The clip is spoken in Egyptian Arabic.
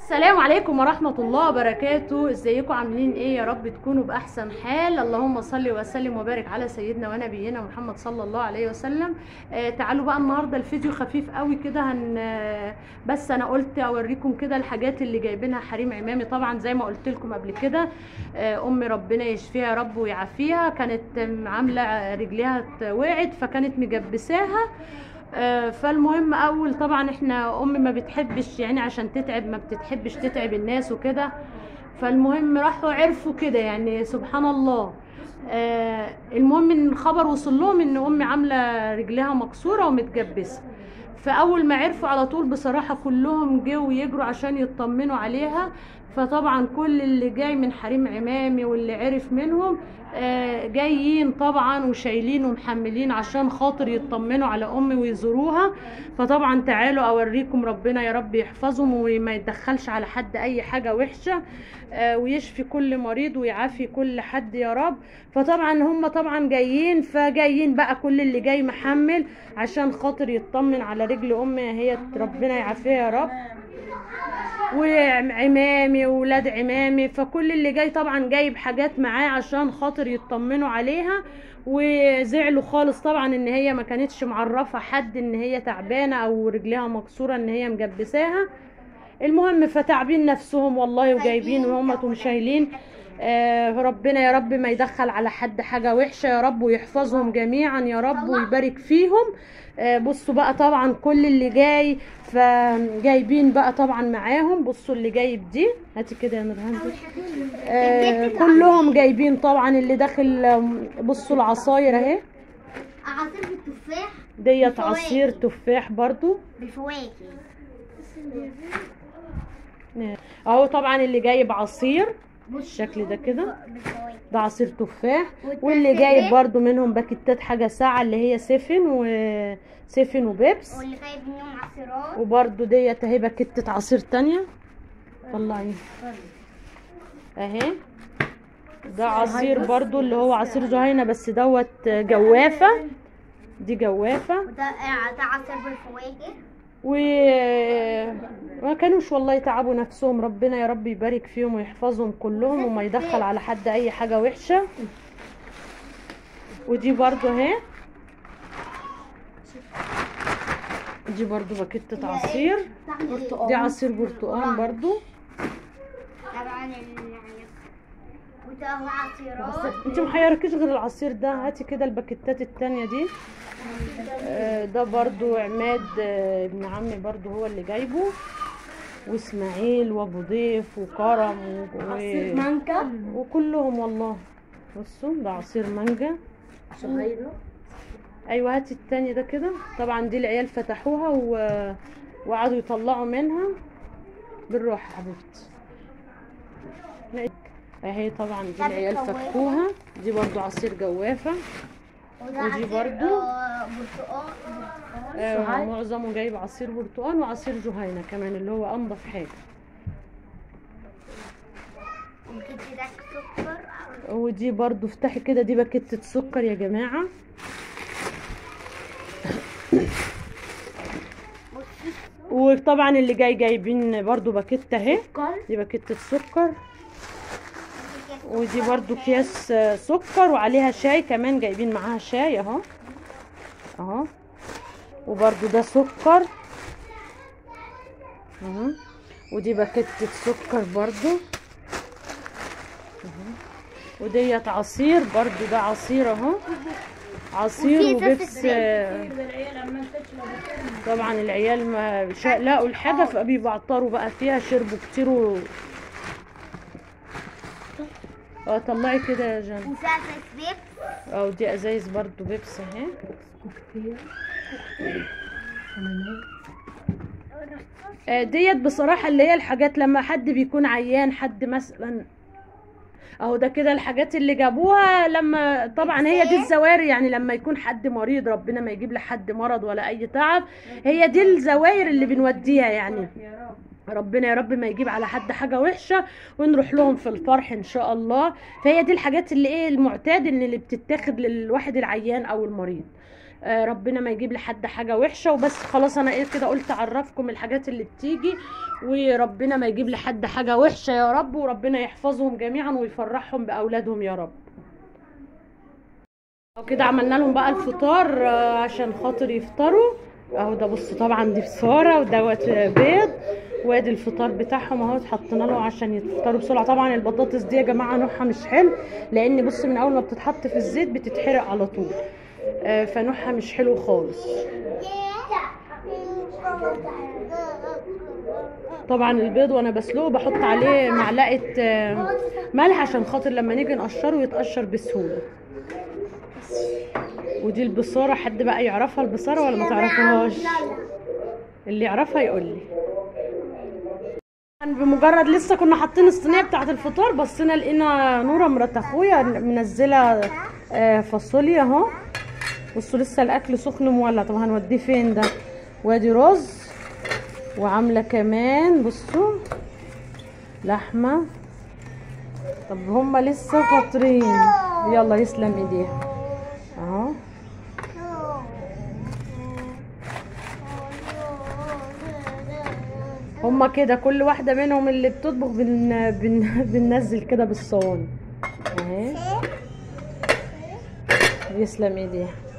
السلام عليكم ورحمة الله وبركاته ازيكم عاملين ايه يا رب تكونوا بأحسن حال اللهم صل وسلم وبارك على سيدنا ونبينا محمد صلى الله عليه وسلم آه تعالوا بقى النهاردة الفيديو خفيف قوي كده هن آه، بس انا قلت اوريكم كده الحاجات اللي جايبينها حريم عمامي طبعا زي ما قلت لكم قبل كده آه امي ربنا يشفيها يا رب ويعافيها كانت آم، عاملة رجليها وقعت فكانت مجبساها آه، فالمهم اول طبعا احنا امي ما بتحبش يعني عشان تتعب ما بتحبش تتعب الناس وكده فالمهم راحوا عرفوا كده يعني سبحان الله آه المهم ان الخبر وصل لهم ان امي عامله رجلها مكسوره ومتجبسه فاول ما عرفوا على طول بصراحه كلهم جوا يجروا عشان يطمنوا عليها فطبعا كل اللي جاي من حريم عمامي واللي عرف منهم آه، جايين طبعا وشايلين ومحملين عشان خاطر يطمنوا على امي ويزوروها فطبعا تعالوا اوريكم ربنا يا رب يحفظهم وما يتدخلش على حد اي حاجه وحشه آه، ويشفي كل مريض ويعافي كل حد يا رب فطبعا هم طبعا جايين فجايين بقى كل اللي جاي محمل عشان خاطر يطمن على رجل امي هي ربنا يعافيها يا رب وعمامي وولاد عمامي فكل اللي جاي طبعا جايب حاجات معاه عشان خاطر يطمنوا عليها وزعلوا خالص طبعا ان هي ما كانتش معرفة حد ان هي تعبانة او رجليها مكسورة ان هي مجبساها المهم فتعبين نفسهم والله وجايبين وهم شايلين آه ربنا يا رب ما يدخل على حد حاجة وحشة يا رب ويحفظهم جميعا يا رب ويبارك فيهم آه بصوا بقى طبعا كل اللي جاي فجايبين بقى طبعا معاهم بصوا اللي جايب دي هاتي كده يا نورهان دي. آه كلهم جايبين طبعا اللي داخل آم، بصوا العصاير اهي عصير بالتفاح ديت بفواكه. عصير تفاح برضو بالفواكه اهو طبعا اللي جايب عصير بالشكل ده كده بالفواكه ده عصير تفاح والتالت واللي جايب ده؟ برضو منهم باكيتات حاجة ساعة اللي هي سيفن وسيفن وبيبس واللي جايب منهم عصيرات وبرضو ديت اهي باكيتة عصير تانية طلعي اهي ده عصير برضو اللي هو عصير جهينة بس دوت جوافة دي جوافة وده آه، ده عصير بالفواكه و ما كانوش والله يتعبوا نفسهم ربنا يا رب يبارك فيهم ويحفظهم كلهم وما يدخل على حد اي حاجة وحشة ودي برضو اهي دي برضو باكيتة عصير دي عصير برتقال برضو طبعا ال- وده هو عصيرات انت محيركيش غير العصير ده هاتي كده الباكيتات التانية دي آه، ده برضو عماد آه، ابن عمي برضو هو اللي جايبه واسماعيل وابو ضيف وكرم و... و... مانجا وكلهم والله بصوا ده عصير مانجا ايوه هاتي التاني ده كده طبعا دي العيال فتحوها و... وقعدوا يطلعوا منها بالراحه يا حبيبتي اهي طبعا دي ده العيال بالجوافة. فكوها دي برضو عصير جوافه وده ودي عصير برضو؟ آه، برتقال برتقال. آه معظمه جايب عصير برتقال وعصير جهينه كمان اللي هو انضف حاجه وكده ده سكر ودي برضو افتحي كده دي باكيتة سكر يا جماعه بصي وطبعا اللي جاي جايبين برضو باكيتة اهي سكر دي باكيتة سكر ودي برضو اكياس آه، سكر وعليها شاي كمان جايبين معاها شاي اهو اهو وبرضو ده سكر اهو ودي باكيتة سكر برضو اهو وديت عصير برضو ده عصير اهو عصير وفي إزازة وبيبس آه، طبعا العيال ما شا- لقوا الحاجة فبيبعطروا بقى فيها شربوا كتير و... اه طلعي كده يا جنى وساسة بيب اه دي ازايز برضو بيبس اهي آه، ديت بصراحة اللي هي الحاجات لما حد بيكون عيان حد مثلا اهو ده كده الحاجات اللي جابوها لما طبعا هي دي الزوائر يعني لما يكون حد مريض ربنا ما يجيب لحد مرض ولا اي تعب هي دي الزواير اللي بنوديها يعني ربنا يا رب ما يجيب على حد حاجة وحشة ونروح لهم في الفرح ان شاء الله فهي دي الحاجات اللي ايه المعتاد ان اللي بتتاخد للواحد العيان او المريض آه، ربنا ما يجيب لحد حاجه وحشه وبس خلاص انا ايه كده قلت اعرفكم الحاجات اللي بتيجي وربنا ما يجيب لحد حاجه وحشه يا رب وربنا يحفظهم جميعا ويفرحهم باولادهم يا رب وكده عملنا لهم بقى الفطار آه، عشان خاطر يفطروا اهو ده بص طبعا دي بصاره ودوت بيض وادي الفطار بتاعهم اهو حطينا له عشان يفطروا بسرعه طبعا البطاطس دي يا جماعه نوعها مش حلو لان بص من اول ما بتتحط في الزيت بتتحرق على طول آه، فنوعها مش حلو خالص طبعا البيض وانا بسلقه بحط عليه معلقه آه، ملح عشان خاطر لما نيجي نقشره يتقشر بسهوله ودي البصاره حد بقى يعرفها البصاره ولا ما تعرفوهاش اللي يعرفها يقول لي بمجرد لسه كنا حاطين الصينيه بتاعه الفطار بصينا لقينا نوره مرات اخويا منزله آه، فاصوليا اهو بصوا لسه الاكل سخن مولع طب هنوديه فين ده وادي رز وعامله كمان بصوا لحمه طب هما لسه فاطرين يلا يسلم ايديها اهو هما كده كل واحدة منهم اللي بتطبخ بن... بن... بننزل كده بالصواني اهي يسلم ايديها